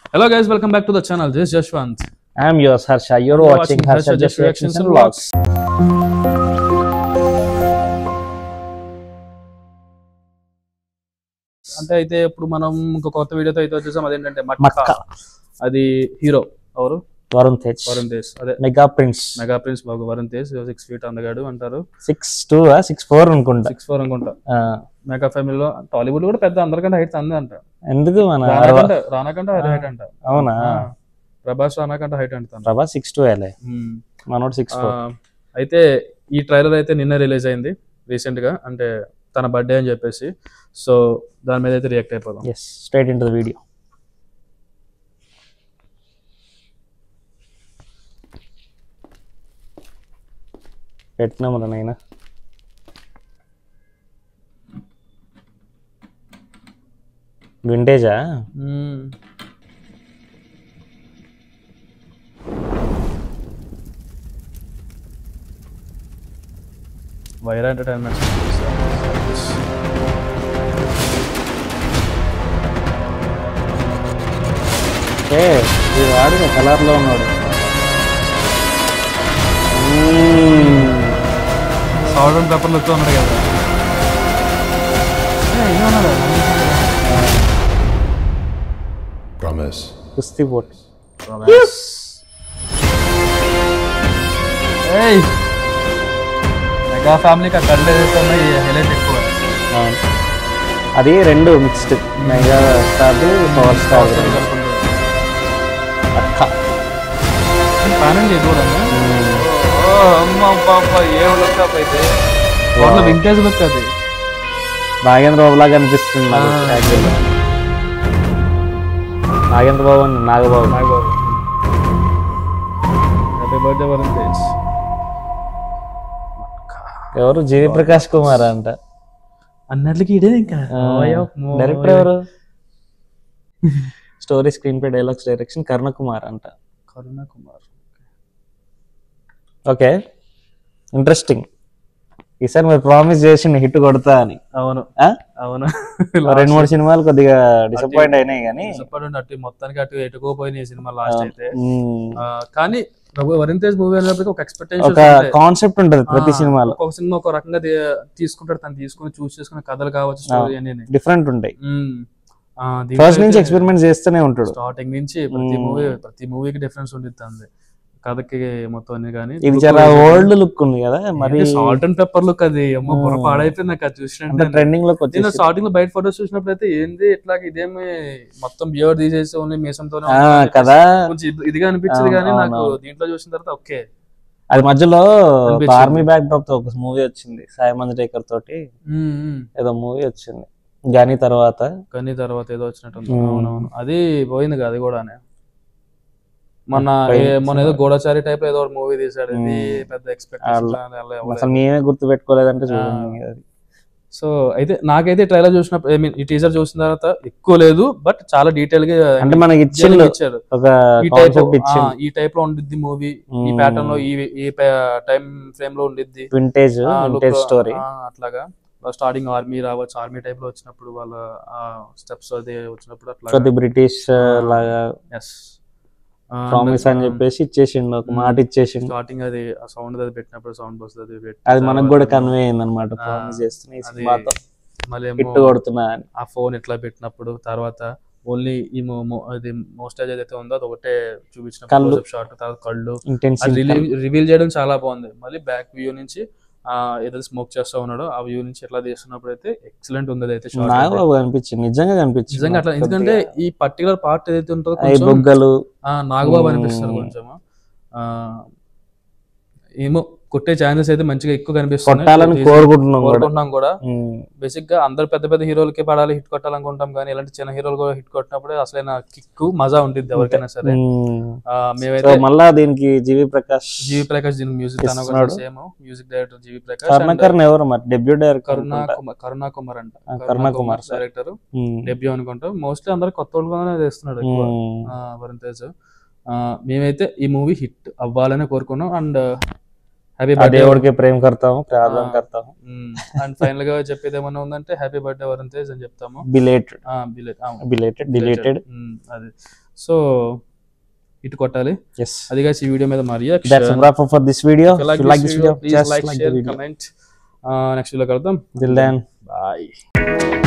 Hello guys, welcome back to the channel. This is Jashwant. I am yours, Harsha. You're, You're watching, watching Harsha Harsha Just Just Reactions and Reactions and Vlogs. అంటే అయితే ఇప్పుడు మనం ఇంకో కొత్త వీడియోతో అయితే వచ్చేసాం అదేంటంటే మట్కా మట్కా. అది హీరో ఎవరు వరుణ్ తేజ్ వరుణ్ తేజ్ అదే మెగా ప్రిన్స్ మెగా ప్రిన్స్ బాబు వరుణ్ తేజ్ సిక్స్ ఫీట్ అందగాడు అంటారు సిక్స్ టూ సిక్స్ ఫోర్ అనుకుంటా సిక్స్ ఫోర్ అనుకుంటా ఆ, మెగా ఫ్యామిలీలో టాలీవుడ్ కూడా పెద్ద అందరికంటే హైట్ అందే అంట ఎందుకు మన రానాకంటే రానాకంటే హైట్ అంట అవునా ఆ, ప్రభాస్ రానాకంటే హైట్ అంటాను ప్రభా సిక్స్ టూ వేలే మనోడు సిక్స్ ఫోర్ అయితే ఈ ట్రైలర్ అయితే నిన్న రిలీజ్ అయింది రీసెంట్ గా అంటే తన బర్త్డే అని చెప్పేసి సో దాని మీద అయితే రియాక్ట్ అయిపోదాం yes straight into the video పెట్టినాము రా నాయన వింటేజా మ్మ్. వైరా ఎంటర్టైన్మెంట్ ఏ ఈ వాడు కలర్లో ఉన్నాడు hmm. Salt and pepper look ఉన్నాడు కదా ఏ, ఈయన ఉన్నాడా? Promise. కుస్తీ పోటీ ఏయ్ మెగా ఫ్యామిలీకి ఆ కళ్ళు ఏదైతే ఉన్నాయి హైలైట్ ఎక్కువ అవును. అది రెండు mixed mega star power star అక్క ఫ్యాన్ అండి ఇది కూడా ఓ అమ్మ పాప ఏం లుక్ అప్ అయితే టోటల్ వింటేజ్ లుక్ అది నాగేంద్ర బాబు లాగా అనిపిస్తుంది నాకు ఆ. actually. నాగేంద్ర బాబు అని నాగబాబు నాగబాబు హ్యాపీ బర్త్డే వరుణ్ తేజ్ ఎవరు జీవి ప్రకాష్ కుమార్ అంట అన్నట్లకి ఇదే ఇంకా డైరెక్టర్ ఎవరు story screenplay dialogues direction Karuna Kumar అంట కరుణ కుమార్ ఓకే ఇంట్రెస్టింగ్ ఈసారి మీరు ప్రామిస్ చేసి హిట్ కొడతా అని అవును ఆ? అవును రెండు మూడు సినిమాలు కొద్దిగా డిసప్పాయింట్ అయినాయి కానీ చెప్పండి అటు మొత్తానికి అటు ఎటుకోపోయినాయి ఈ సినిమా లాస్ట్ అయితే మ్మ్. ఆ, కానీ ప్రభు వరుణ్ తేజ్ మూవీ అనేప్పటికీ ఒక ఎక్స్పెక్టేషన్ ఒక కాన్సెప్ట్ ఉంటది ప్రతి సినిమాలో ఒక సినిమా ఒక రకంగా తీ- తీసుకుంటాడు తను తీసుకుని చూస్ చేసుకునే కథలు కావచ్చు స్టోరీ అని డిఫరెంట్ ఉంటాయి ఫస్ట్ నుంచి ఎక్స్పెరిమెంట్ చేస్తూనే ఉంటాడు స్టార్టింగ్ నుంచి ప్రతి మ్మ్. మూవీ ప్రతి మూవీకి డిఫరెన్స్ ఉంటుంది అంది కథకి మొత్తం అన్ని కానీ ఇది చాలా ఓల్డ్ లుక్ ఉంది కదా మరి సాల్ట్ అండ్ పెప్పర్ లుక్ అది అమ్మ బుర్ర మ్మ్. పాడైపోయింది నాకు అది అంత చూసినట్టు ట్రెండింగ్ లోకి నేను వచ్చేసి స్టార్టింగ్ లో బయట ఫోటోస్ చూసినప్పుడు అయితే ఏంది ఇట్లా ఇదేమి మొత్తం బియర్ తీసేసి ఓన్లీ మీసంతోనే ఆ, ఉందని చెప్పేసి కదా కొంచెం ఇది- ఇదిగా అనిపించింది అవును, కానీ నాకు అవును. దీంట్లో చూసిన తర్వాత ఓకే అది మధ్యలో అనిపించింది. ఆర్మీ బ్యాక్ డ్రాప్ తో ఒక మూవీ వచ్చింది సాయి మంజరేకర్ తోటి ఏదో మూవీ వచ్చింది గాని తర్వాత కానీ తర్వాత ఏదో వచ్చినట్టు మ్మ్. అవునవును అది పోయింది కదా అది కూడానే మొన్న పోయింది. ఏ- మొన్న ఏదో గోడాచారి టైప్ ఏదో మూవీ తీసాడు ఇది మ్మ్. పెద్ద ఎక్స్పెక్టేషన్ అసలు మేమే గుర్తు పెట్టుకోలేదంటే చూడండి అది. సో అయితే నాకైతే ట్రైలర్ చూసినప్పుడు ఐ మీన్ ఈ టీజర్ చూసిన తర్వాత ఎక్కువ లేదు బట్ చాలా డీటెయిల్ గా అంటే మనకి ఇచ్చిండు ఇచ్చారు ఒక ఈ టైప్ కాన్సెప్ట్ ఇచ్చిండు ఈ టైప్ లో ఉండిద్ది మూవీ ఈ మ్మ్. ప్యాటర్న్ లో ఈ ఈ టైం ఫ్రేమ్ లో ఉండిద్ది వింటేజ్ ఆ, look వింటేజ్ లో- స్టోరీ ఆ, అట్లాగా స్టార్టింగ్ ఆర్మీ రావచ్చు ఆర్మీ టైప్ లో వచ్చినప్పుడు వాళ్ళ స్టెప్స్ అది వచ్చినప్పుడు అట్లా కొద్ది బ్రిటిష్ లాగా ఎస్ ప్రామిస్ అని చెప్పేసి ఇచ్చేసిండు ఒక మాట ఇచ్చేసిండు స్టార్టింగ్ అది ఆ సౌండ్ అది పెట్టినప్పుడు సౌండ్ బస్ అది పెట్టి అది మనకు కూడా తర్వాత కన్వే అయింది అనమాట ఆ, ప్రామిస్ చేస్తున్నా ఈ అది సినిమాతో మళ్ళీ హిట్ ఏమో కొడుతున్నా అని ఆ ఫోన్ ఇట్లా పెట్టినప్పుడు తర్వాత ఓన్లీ ఈ మో- మో- అది మోస్టేజ్ ఏదైతే ఉందో అది ఒకటే చూపించిన కళ్ళు. షార్ట్ తర్వాత కళ్ళు ఇంటెన్స్ అది రివీల్ చేయడం చాలా బాగుంది మళ్ళీ బ్యాక్ వ్యూ నుంచి ఆ ఏదైతే స్మోక్ చేస్తా ఉన్నాడో ఆ వ్యూ నుంచి ఎట్లా తీస్తున్నప్పుడు అయితే ఎక్సలెంట్ ఉంది అయితే షార్ట్ నాకు బాగా కనిపించింది నిజంగా కనిపించింది నిజంగా అట్లా ఎందుకంటే ఈ పర్టికులర్ పార్ట్ ఏదైతే ఉంటుందో ఈ కొంచెం బొగ్గలు ఆ, నాగబాబు మ్మ్. అనిపిస్తారు కొంచెం ఆ, ఏమో కొట్టే ఛాన్సెస్ అయితే మంచిగా ఎక్కువ కనిపిస్తున్నాయి కొట్టాలని Teaser కోరుకుంటున్నాం కూడా కోరుకుంటున్నాం కూడా ఉమ్. బేసిక్ గా అందరు పెద్ద పెద్ద హీరోలకే పడాలి హిట్ కొట్టాలనుకుంటాం కానీ ఇలాంటి చిన్న హీరోలు కూడా హిట్ కొట్టినప్పుడే అసలైన కిక్ మజా ఉంటుంది ఎవరికైనా సరే ఉమ్. ఆ, సో మేమైతే మళ్ళా దీనికి జీవి ప్రకాష్ జీవి ప్రకాష్ దీని మ్యూజిక్ తన ఇస్తున్నాడు. Same music director GV Prakash and కర్ణకర్ణ ఎవరు మరి డెబ్యూ డైరెక్టర్ కరుణా కుమార్ కరుణా కుమార్ అంట ఆ, Karuna Kumar sir. Director debut అనుకుంటా మోస్ట్లీ అందరు కొత్త వాళ్ళుగానే చేస్తున్నాడు ఎక్కువ ఉమ్. ఆ, వరుణ్ తేజ్ ఆ, మేమైతే ఈ మూవీ హిట్ అవ్వాలని కోరుకున్నాం అండ్ హ్యాపీ ఆ బర్త్డే దేవుడికి ప్రేమ కర్తాము ప్రార్థన ఆ. కర్తాము అండ్ ఫైనల్ గా చెప్పేది ఏమన్నా ఉందంటే హ్యాపీ బర్త్డే వరుణ్ తేజ్ అని చెప్తాము బిలేటెడ్ బిలెట్ బిలేటెడ్ డిలేటెడ్ అది సో ఇటు కొట్టాలి ఎస్ అది కాసి ఈ వీడియో మీద మా that's a reaction wrap up for this video if you like this video please just like like the share video comment next video కలుద్దాం till then బాయ్